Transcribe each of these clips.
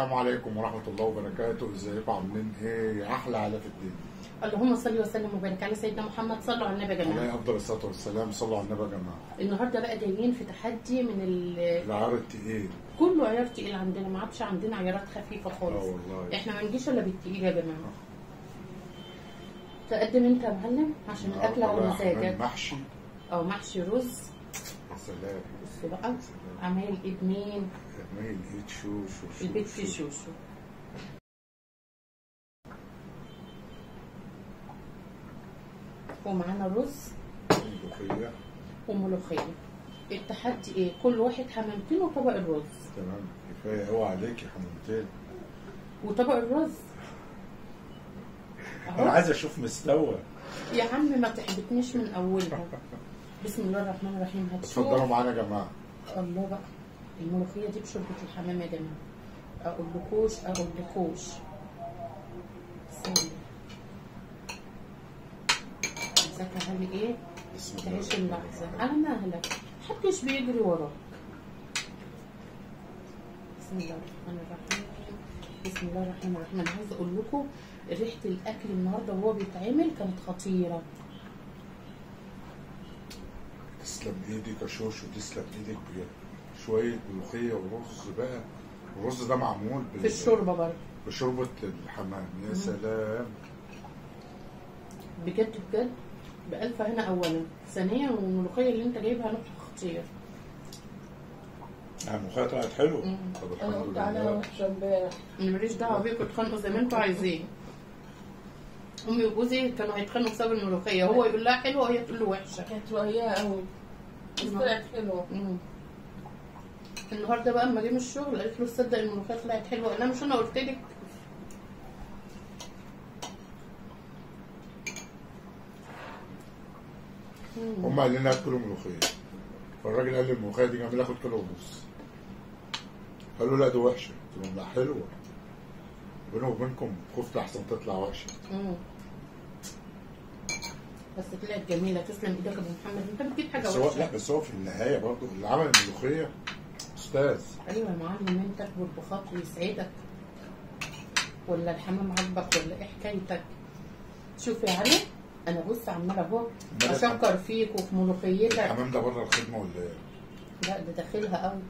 السلام عليكم ورحمة الله وبركاته ازيكم عاملين ايه احلى علاء في الدنيا اللهم صل وسلم وبارك على سيدنا محمد صلوا على النبي يا جماعه عليه افضل الصلاة والسلام صلوا على النبي يا جماعة النهارده بقى جايين في تحدي من ال... العار التقيل كله عيار تقيل عندنا ما عادش عندنا عيارات خفيفه اه خالص والله احنا ما نجيش الا بالتقيل يا جماعه تقدم انت يا معلم عشان الاكل النهاردة على بقى حمام مزاجك محشي او محشي رز يا سلام بص بقى عمايل ايد مين مايل ايد شو شو شو البيت شو. شوشو ومعانا رز ملوخية وملوخيه التحدي ايه كل واحد حمامتين وطبق الرز تمام كفاية قوي عليك يا حمامتين وطبق الرز انا اهو عايز اشوف مستوى يا عم ما تحبطنيش من اولها بسم الله الرحمن الرحيم اتفضلوا هتشوف معانا يا جماعة الله بقى الملوخيه دي بشوربه الحمام يا جماعه اقول لكوش اقول لكوش ثانية. عايزاك اعمل ايه بسم الله تعيش الرحمن اللحظه الرحيم. على مهلك محدش بيجري وراك بسم الله الرحمن الرحيم بسم الله الرحمن الرحيم انا عايزه اقول لكم ريحه الاكل النهارده وهو بيتعمل كانت خطيره تسلم ايدك يا شوشو تسلم ايدك بجد شوية ملوخية ورز بقى الرز ده معمول بال... في الشوربه برضه بشوربة الحمام يا سلام بجد بجد بألف هنا أولا ثانيا والملوخية اللي أنت جايبها نقطة خطير يعني الملوخية طلعت حلوة مم. طب انا الحمد قلت عليها لله وحشه امبارح أنا ماليش دعوة بيكم اتخانقوا زي ما أنتوا عايزين أمي وجوزي كانوا هيتخانقوا بسبب الملوخية هو يقول لها حلوة وهي تقول له وحشة كانت وهيها قوي بس مم. طلعت حلوه مم. النهارده بقى اما جه من الشغل قالت له تصدق الملوخية طلعت حلوة قال لها مش أنا قلت لك مم. هم قال لنا هات كيلو ملوخية فالراجل قال لي الملوخية دي جميلة خد كيلو ونص قالوا لا دي وحشة قلت لهم لا حلوة بيني وبينكم خفت أحسن تطلع وحشة مم. بس طلعت جميلة تسلم ايدك يا ابو محمد انت بتجيب حاجة بس هو لا وحشة بس هو في النهاية برضه اللي عمل الملوخية أستاذ ايوه يا معلم انت اكبر بخاطر يسعدك ولا الحمام عاجبك ولا ايه حكايتك شوف يا علي انا بص عماله اهو أمال اشكر فيك وفي ملوخيتك الحمام ده بره الخدمة ولا إيه؟ لا ده داخلها قوي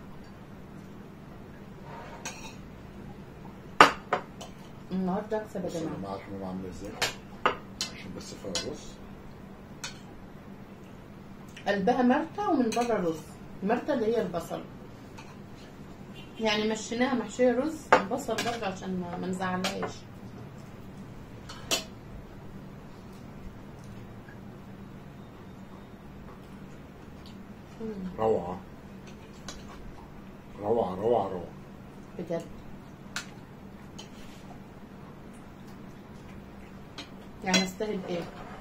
النهارده اكسب يا بص يا جماعه جماعة الحمام عاملة إزاي عشان بس فيها رز قلبها مرتة ومن بره رز مرتة اللي هي البصل يعني مشيناها محشية رز البصل برضه عشان ما ما نزعلهاش مم، روعة روعة روعة روعة بجد يعني استاهل ايه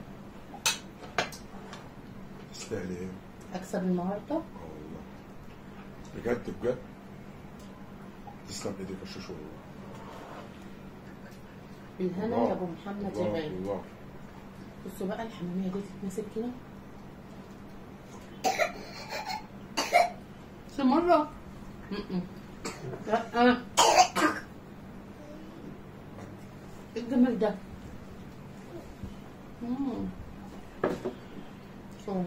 تستاهل إيه؟ اكسب النهارده اه والله بجد بجد تسلم ايدك يا شوشو بالهنا الله. يا ابو محمد يا الله غالي الله بصوا بقى الحمامية دي تتمسك كده بس مرة م-م. لا ايه الجمال ده مم. شو اهو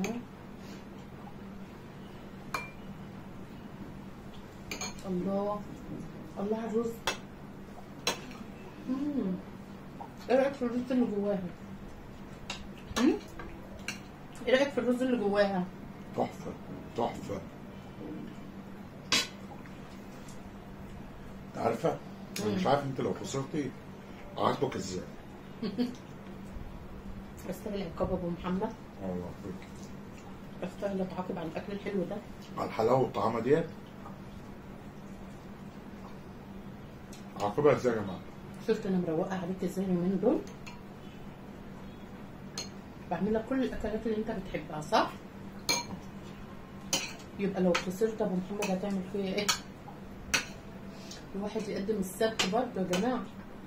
الله الله على الرز مم. ايه رايك في الرز اللي جواها مم؟ ايه رايك في الرز اللي جواها تحفة تحفة انت عارفة؟ انا مش عارف انت لو خسرتي اعاقبك ازاي؟ استاهل عقاب ابو محمد اه والله فكرة. استاهل اتعاقب على الاكل الحلو ده على الحلاوة والطعامة ديت اعاقبها ازاي يا جماعة؟ شفت انا مروقه عليك ازاي اليومين دول بعمل لك كل الاكلات اللي انت بتحبها صح يبقى لو خسرت ابو محمد هتعمل فيا ايه الواحد يقدم السبت برضه يا جماعه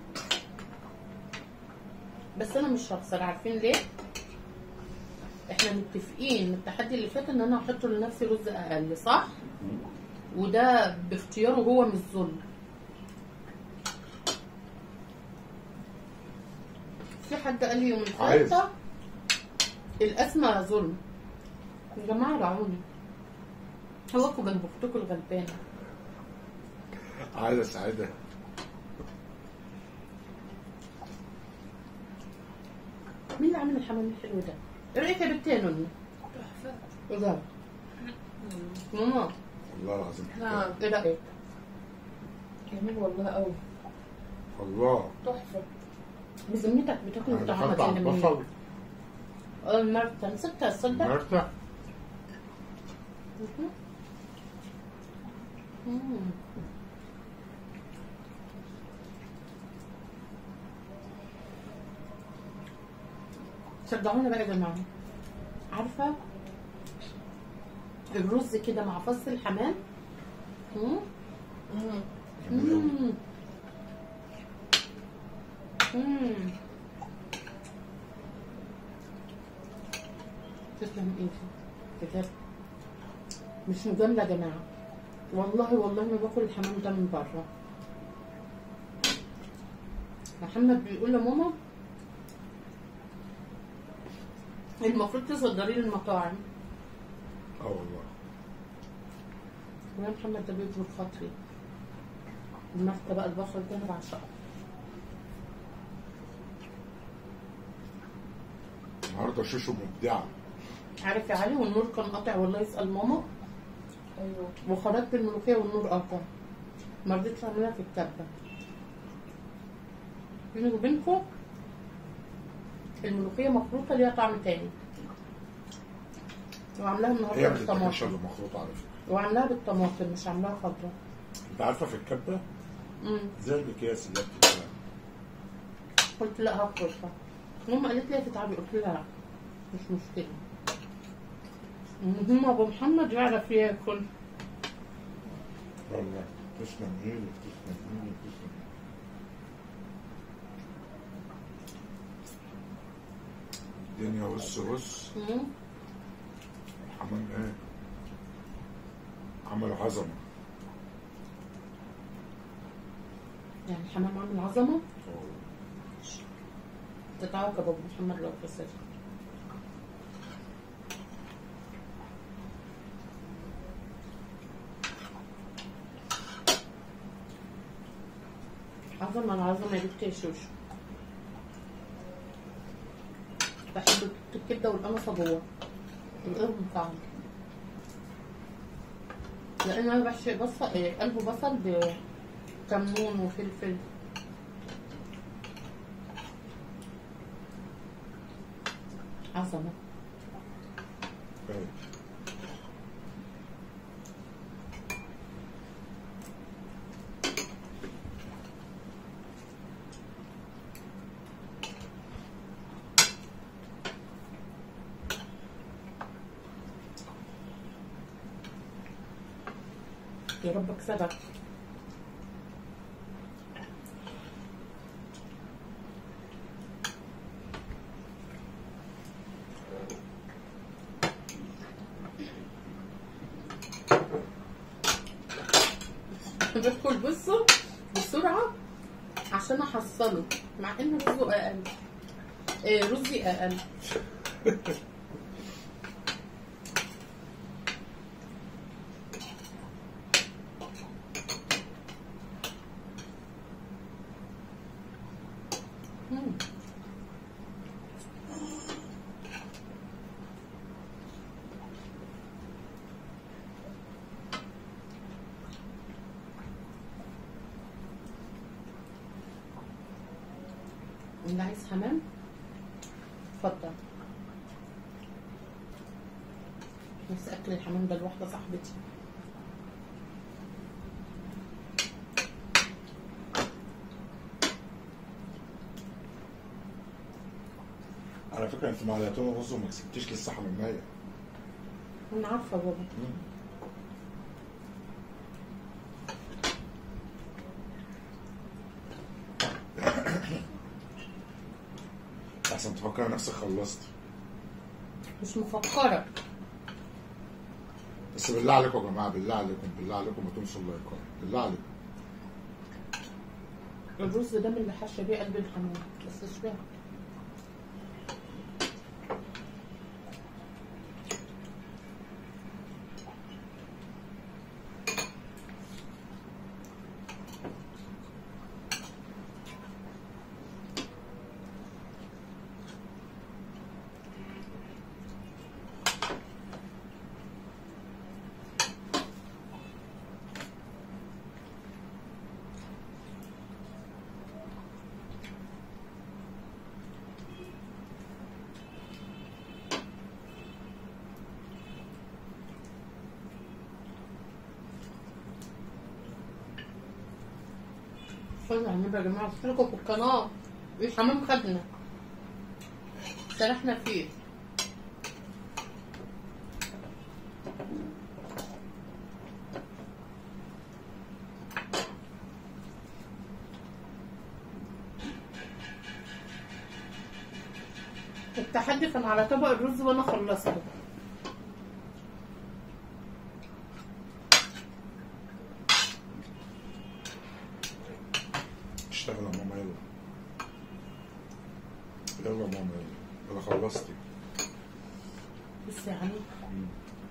بس انا مش هخسر عارفين ليه احنا متفقين من التحدي اللي فات ان انا هحط لنفسي رز اقل صح وده باختياره هو مش ظلم في حد قال لي يوم عايز. الثلاثة الأسمى ظلم يا جماعة رعوني هوكوا جنب أختكم الغلبانة عايز اساعدها مين اللي عامل الحمام الحلو ده؟ ايه رأيك يا بنت يا نوني؟ تحفة ايه ده؟ ماما والله العظيم نعم ايه رأيك؟ جميل والله قوي الله تحفة بذمتك بتاكل انا الطعام دخلت على كده منين؟ البصل اه المرتة نسيتها تصدق؟ مرتع مهم. مم. شجعونا بقى يا جماعة عارفة الرز كده مع فص الحمام مم. مم. مم. مم. تسلم ايدي بجد مش مجاملة يا جماعة والله والله ما باكل الحمام ده من بره محمد بيقول لماما المفروض تصدري لي المطاعم اه والله ويا محمد ده بيجبر خاطري المفتة بقى البصل ده انا بعشقه النهارده شوشو مبدعه عارف يا علي والنور كان قاطع والله يسأل ماما ايوه وخرجت بالملوخية والنور قاطع ما رضيتش اعملها في الكبة بيني وبينكم الملوخية مخلوطة ليها طعم تاني وعاملاها هي النهارده ما بتتاكلش بالطماطم الا مخلوط على فكره وعاملاها بالطماطم مش عاملاها خضرا انت عارفه في الكبه امم زي الاكياس اللي بتتباع قلت لا هاكلها ماما قالت لي هتتعبي قلت لها لا مش مشكلة المهم ابو محمد يعرف ياكل والله تسلم ايدك تسلم ايدك تسلم الدنيا بص بص مم. الحمام ايه عملوا عظمه يعني الحمام عامل عظمة اه تتعاقب ابو محمد لو خسر عظمة العظمة يا بنتي يا شوشو بحب الكبدة والقمصة جوه من غير مكعب لأن أنا بحشي بصل إيه، قلب بصل بكمون وفلفل عظمة ايه يا رب اكسبك بدخل بصوا بسرعة عشان احصله مع ان رزقه اقل إيه رزي اقل مم. اللي عايز حمام اتفضل بس اكل الحمام ده لواحده صاحبتي على فكره انت معلقتين رز وما كسبتيش لسه حماميه انا عارفه بابا احسن تفكر نفسك خلصت مش مفكره بس بالله عليكم يا جماعه بالله عليكم بالله عليكم ما تنسوا اللايكات بالله عليكم الرز ده من اللي حاشة بيه قلب الحمام بس اشبعت صلوا على النبي يا جماعه اشتركوا في القناه الحمام خدنا سرحنا فيه التحدي كان على طبق الرز وانا خلصته اشتغل يا ماما يلا يلا يا ماما يلا انا خلصتي بص يا علي مم.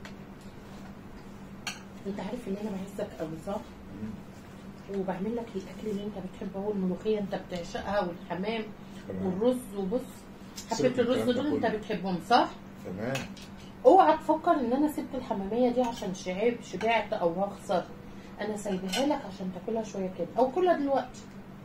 انت عارف ان انا بعزك قوي صح؟ وبعمل لك الاكل اللي انت بتحبه هو الملوخيه انت بتعشقها والحمام تمام والرز وبص سيبك حبه من الرز الكلام ده دول انت كله. بتحبهم صح؟ تمام اوعى تفكر ان انا سبت الحماميه دي عشان شعب شبعت او هخسر انا سايبها لك عشان تاكلها شويه كده او كلها دلوقتي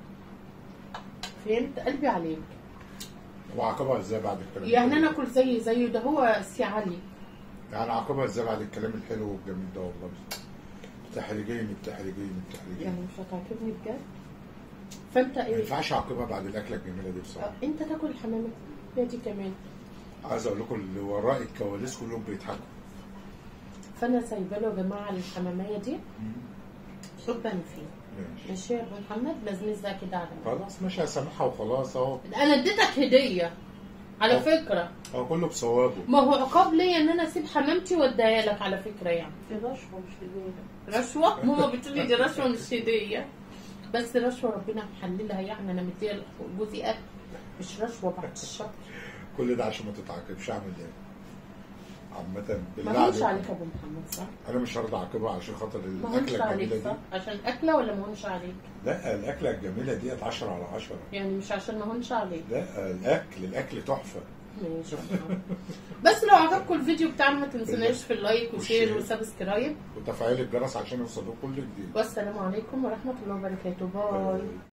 فهمت قلبي عليك وعاقبها ازاي بعد الكلام يعني ده انا كله؟ اكل زي زيه ده هو سي علي يعني عاقبها ازاي بعد الكلام الحلو والجميل ده والله بتحرجيني بتحرجيني بتحرجيني يعني مش هتعجبني بجد فانت ما ايه ينفعش اعاقبها بعد الاكله الجميله دي بصراحه آه، انت تاكل الحمامه هي دي كمان عايز اقول لكم اللي وراء الكواليس كلهم بيضحكوا فانا سايبه له يا جماعه الحماميه دي حبا فيه ماشي ماشي يا ابو محمد مزمزها كده على خلاص ماشي هسامحها وخلاص اهو انا اديتك هديه على أه. فكره هو كله بصوابه ما هو عقاب ليا ان انا اسيب حمامتي واديها لك على فكره يعني دي رشوة مش هدية رشوه ماما بتقولي دي رشوه مش هديه بس رشوه ربنا محللها يعني انا مديها جوزي اكل مش رشوه بعد الشر كل ده عشان ما تتعاقبش اعمل ايه؟ عامة ما بالله هونش عليك عليك يا ابو محمد صح؟ انا مش هرضى اعاقبها عشان خاطر ما هونش الاكله عليك الجميله صح؟ دي عشان اكله ولا ما هونش عليك؟ لا الاكله الجميله ديت 10 على 10 يعني مش عشان ما هونش عليك لا الاكل الاكل تحفه ماشي بس لو عجبكم الفيديو بتاعنا ما تنسوناش في اللايك وشير والشير. وسبسكرايب وتفعيل الجرس عشان يوصلوا كل جديد والسلام عليكم ورحمه الله وبركاته باي